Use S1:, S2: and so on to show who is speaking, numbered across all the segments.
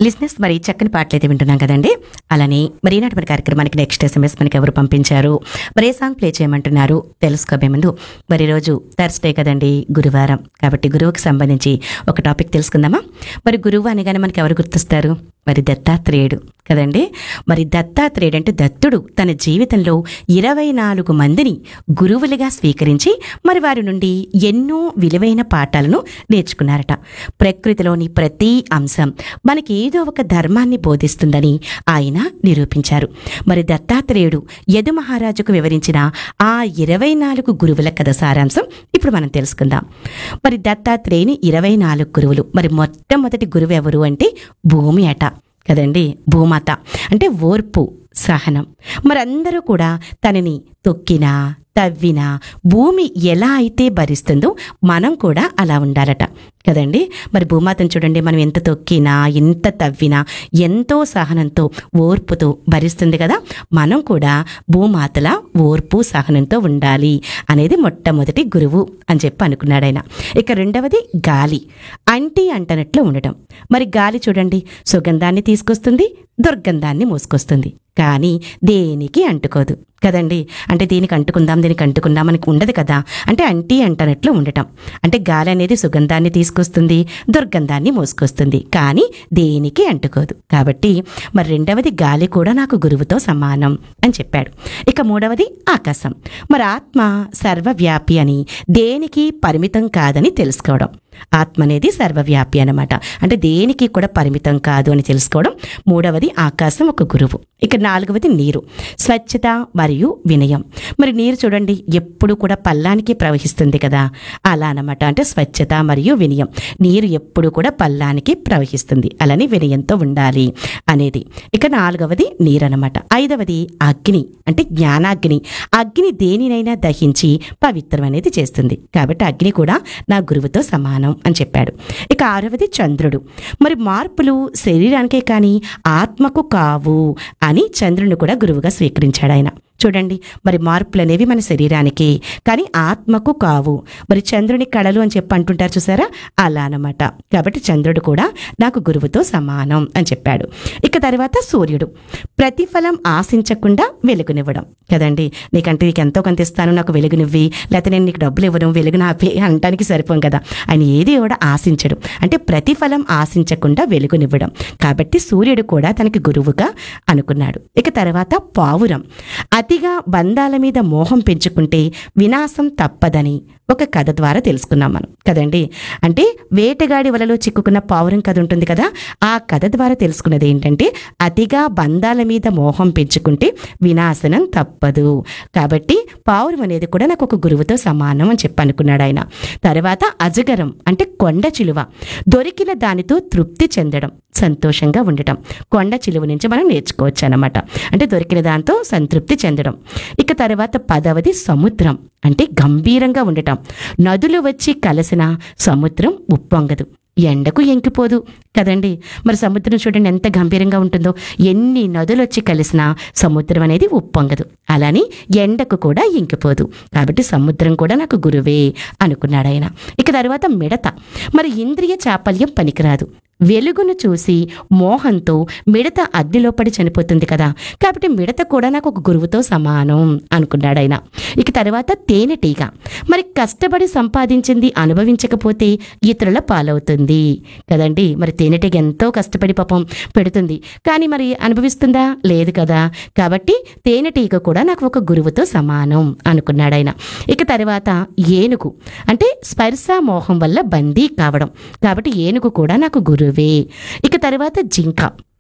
S1: లిజినెస్ మరి చక్కని పాటలు అయితే వింటున్నాం కదండి అలానే మరి ఈనాటి మన కార్యక్రమానికి నెక్స్ట్ ఎస్ఎంఎస్ మనకి ఎవరు పంపించారు మరి ఏ సాంగ్ ప్లే చేయమంటున్నారు తెలుసుకోబే ముందు మరి రోజు థర్స్డే కదండి గురువారం కాబట్టి గురువుకి సంబంధించి ఒక టాపిక్ తెలుసుకుందామా మరి గురువు అనగానే మనకి ఎవరు గుర్తొస్తారు మరి దత్తాత్రేయుడు కదండి మరి దత్తాత్రేయుడు అంటే దత్తుడు తన జీవితంలో ఇరవై నాలుగు మందిని గురువులుగా స్వీకరించి మరి వారి నుండి ఎన్నో విలువైన పాఠాలను నేర్చుకున్నారట ప్రకృతిలోని ప్రతి అంశం మనకి ఏదో ఒక ధర్మాన్ని బోధిస్తుందని ఆయన నిరూపించారు మరి దత్తాత్రేయుడు యదు మహారాజుకు వివరించిన ఆ ఇరవై నాలుగు గురువుల కథ సారాంశం ఇప్పుడు మనం తెలుసుకుందాం మరి దత్తాత్రేయుని ఇరవై నాలుగు గురువులు మరి మొట్టమొదటి గురువు ఎవరు అంటే భూమి అట కదండి భూమాత అంటే ఓర్పు సహనం మరి అందరూ కూడా తనని తొక్కినా తవ్వినా భూమి ఎలా అయితే భరిస్తుందో మనం కూడా అలా ఉండాలట కదండి మరి భూమాతను చూడండి మనం ఎంత తొక్కినా ఎంత తవ్వినా ఎంతో సహనంతో ఓర్పుతో భరిస్తుంది కదా మనం కూడా భూమాతల ఓర్పు సహనంతో ఉండాలి అనేది మొట్టమొదటి గురువు అని చెప్పి అనుకున్నాడు ఆయన ఇక రెండవది గాలి అంటి అంటనట్లు ఉండటం మరి గాలి చూడండి సుగంధాన్ని తీసుకొస్తుంది దుర్గంధాన్ని మోసుకొస్తుంది కానీ దేనికి అంటుకోదు కదండి అంటే దీనికి అంటుకుందాం దీనికి అంటుకుందాం మనకి ఉండదు కదా అంటే అంటీ అంటనట్లు ఉండటం అంటే గాలి అనేది సుగంధాన్ని తీసుకొస్తుంది దుర్గంధాన్ని మోసుకొస్తుంది కానీ దేనికి అంటుకోదు కాబట్టి మరి రెండవది గాలి కూడా నాకు గురువుతో సమానం అని చెప్పాడు ఇక మూడవది ఆకాశం మరి ఆత్మ సర్వవ్యాపి అని దేనికి పరిమితం కాదని తెలుసుకోవడం ఆత్మ అనేది సర్వవ్యాపి అనమాట అంటే దేనికి కూడా పరిమితం కాదు అని తెలుసుకోవడం మూడవది ఆకాశం ఒక గురువు ఇక నాలుగవది నీరు స్వచ్ఛత మరియు వినయం మరి నీరు చూడండి ఎప్పుడు కూడా పల్లానికి ప్రవహిస్తుంది కదా అలా అనమాట అంటే స్వచ్ఛత మరియు వినయం నీరు ఎప్పుడు కూడా పల్లానికి ప్రవహిస్తుంది అలానే వినయంతో ఉండాలి అనేది ఇక నాలుగవది నీరు అనమాట ఐదవది అగ్ని అంటే జ్ఞానాగ్ని అగ్ని దేనినైనా దహించి పవిత్రం అనేది చేస్తుంది కాబట్టి అగ్ని కూడా నా గురువుతో సమానం అని చెప్పాడు ఇక ఆరవది చంద్రుడు మరి మార్పులు శరీరానికే కానీ ఆత్మకు కావు అని చంద్రుని కూడా గురువుగా స్వీకరించాడు ఆయన చూడండి మరి మార్పులు అనేవి మన శరీరానికి కానీ ఆత్మకు కావు మరి చంద్రుని కళలు అని చెప్పి అంటుంటారు చూసారా అలా అనమాట కాబట్టి చంద్రుడు కూడా నాకు గురువుతో సమానం అని చెప్పాడు ఇక తర్వాత సూర్యుడు ప్రతిఫలం ఆశించకుండా వెలుగునివ్వడం కదండి నీకంటే నీకు ఎంతో కొంత ఇస్తాను నాకు వెలుగునివ్వి లేకపోతే నేను నీకు డబ్బులు ఇవ్వడం వెలుగు నాపే అనడానికి సరిపోం కదా ఆయన ఏది కూడా ఆశించడు అంటే ప్రతిఫలం ఆశించకుండా వెలుగునివ్వడం కాబట్టి సూర్యుడు కూడా తనకి గురువుగా అనుకున్నాడు ఇక తర్వాత పావురం అతిగా బంధాల మీద మోహం పెంచుకుంటే వినాశం తప్పదని ఒక కథ ద్వారా తెలుసుకున్నాం మనం కదండి అంటే వేటగాడి వలలో చిక్కుకున్న పావురం కథ ఉంటుంది కదా ఆ కథ ద్వారా తెలుసుకున్నది ఏంటంటే అతిగా బంధాల మీద మోహం పెంచుకుంటే వినాశనం తప్పదు కాబట్టి పావురం అనేది కూడా నాకు ఒక గురువుతో సమానం అని చెప్పి అనుకున్నాడు ఆయన తర్వాత అజగరం అంటే కొండ చిలువ దొరికిన దానితో తృప్తి చెందడం సంతోషంగా ఉండటం కొండ చిలువ నుంచి మనం నేర్చుకోవచ్చు అనమాట అంటే దొరికిన దాంతో సంతృప్తి చెందడం ఇక తర్వాత పదవది సముద్రం అంటే గంభీరంగా ఉండటం నదులు వచ్చి కలిసిన సముద్రం ఉప్పొంగదు ఎండకు ఎంకిపోదు కదండి మరి సముద్రం చూడండి ఎంత గంభీరంగా ఉంటుందో ఎన్ని నదులు వచ్చి కలిసినా సముద్రం అనేది ఉప్పొంగదు అలాని ఎండకు కూడా ఇంకిపోదు కాబట్టి సముద్రం కూడా నాకు గురువే అనుకున్నాడు ఆయన ఇక తర్వాత మిడత మరి ఇంద్రియ చాపల్యం పనికిరాదు వెలుగును చూసి మోహంతో మిడత అగ్నిలో పడి చనిపోతుంది కదా కాబట్టి మిడత కూడా నాకు ఒక గురువుతో సమానం అనుకున్నాడు ఆయన ఇక తర్వాత తేనెటీగ మరి కష్టపడి సంపాదించింది అనుభవించకపోతే ఇతరుల పాలవుతుంది కదండి మరి తేనెటీగ ఎంతో కష్టపడి పాపం పెడుతుంది కానీ మరి అనుభవిస్తుందా లేదు కదా కాబట్టి తేనెటీగ కూడా నాకు ఒక గురువుతో సమానం అనుకున్నాడు ఆయన ఇక తర్వాత ఏనుగు అంటే స్పర్శ మోహం వల్ల బందీ కావడం కాబట్టి ఏనుగు కూడా నాకు గురువే ఇక తర్వాత జింక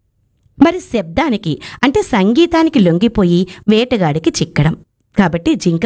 S1: మరి శబ్దానికి అంటే సంగీతానికి లొంగిపోయి వేటగాడికి చిక్కడం కాబట్టి జింక